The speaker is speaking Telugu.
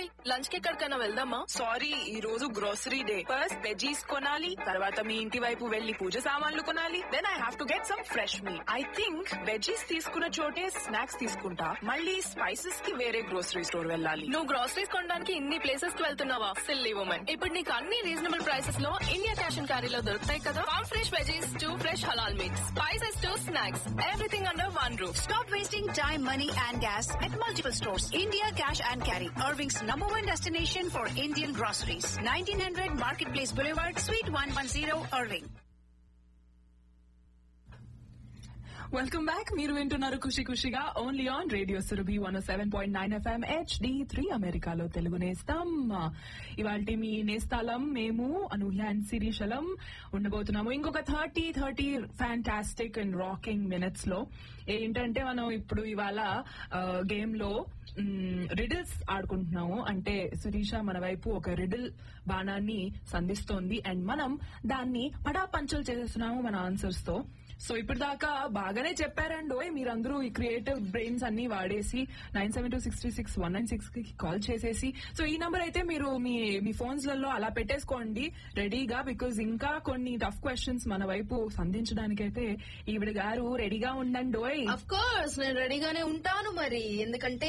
హాయ్ లంచ్ కి ఎక్కడికైనా వెళ్దామా సారీ ఈ రోజు గ్రోసరీ డే ఫస్ట్ వెజీస్ కొనాలి తర్వాత మీ ఇంటి వైపు వెళ్లి పూజ సామాన్లు కొనాలి then I have to get some fresh me I think veggies తీసుకున్న చోటే స్నాక్స్ తీసుకుంటా మళ్ళీ స్పైసెస్ కి వేరే గ్రోసరీ స్టోర్ వెళ్ళాలి నువ్వు గ్రోసరీస్ కొనడానికి ఇన్ని ప్లేసెస్ కి వెళ్తున్నావా సిల్లీ ఉమెన్ ఇప్పుడు నీకు అన్ని రీజనబుల్ ప్రైసెస్ లో ఇండియా క్యాష్ అండ్ క్యారీలో దొరుకుతాయి కదా farm fresh veggies to fresh halal mix spices to snacks everything under one roof Stop wasting time, money, and gas at multiple stores. India Cash and Carry, Irving's number one destination for Indian groceries. 1900 Marketplace Boulevard, Suite 110, Irving. Welcome back మీరు వింటున్నారు ఖుషి ఖుషిగా only on radio Surabhi one seven point nine FM HD three అమెరికాలో తెలుగు నేస్తాం ఇవాళ మీ నేస్తాలం మేము అనూహ్య అండ్ శిరీషలం ఉండబోతున్నాము ఇంకొక thirty thirty fantastic and rocking minutes లో ఏంటంటే మనం ఇప్పుడు ఇవాళ గేమ్ లో రిడిల్స్ ఆడుకుంటున్నాము అంటే శిరీష మన వైపు ఒక రిడిల్ బాణాన్ని సంధిస్తోంది అండ్ మనం దాన్ని పడాపంచలు చేస్తున్నాము మన ఆన్సర్స్ తో సో ఇప్పుడు దాకా బాగానే చెప్పారండి ఓయ్ మీరందరూ ఈ క్రియేటివ్ బ్రెయిన్స్ అన్ని వాడేసి nine seven two six three six one nine six కి కాల్ చేసేసి సో ఈ నంబర్ అయితే మీరు మీ మీ ఫోన్స్ లలో అలా పెట్టేసుకోండి రెడీగా బికాజ్ ఇంకా కొన్ని టఫ్ క్వశ్చన్స్ మన వైపు సంధించడానికైతే ఈవిడ గారు రెడీగా ఉండండి ఓయ్ అఫ్ కోర్స్ నేను రెడీగానే ఉంటాను మరి ఎందుకంటే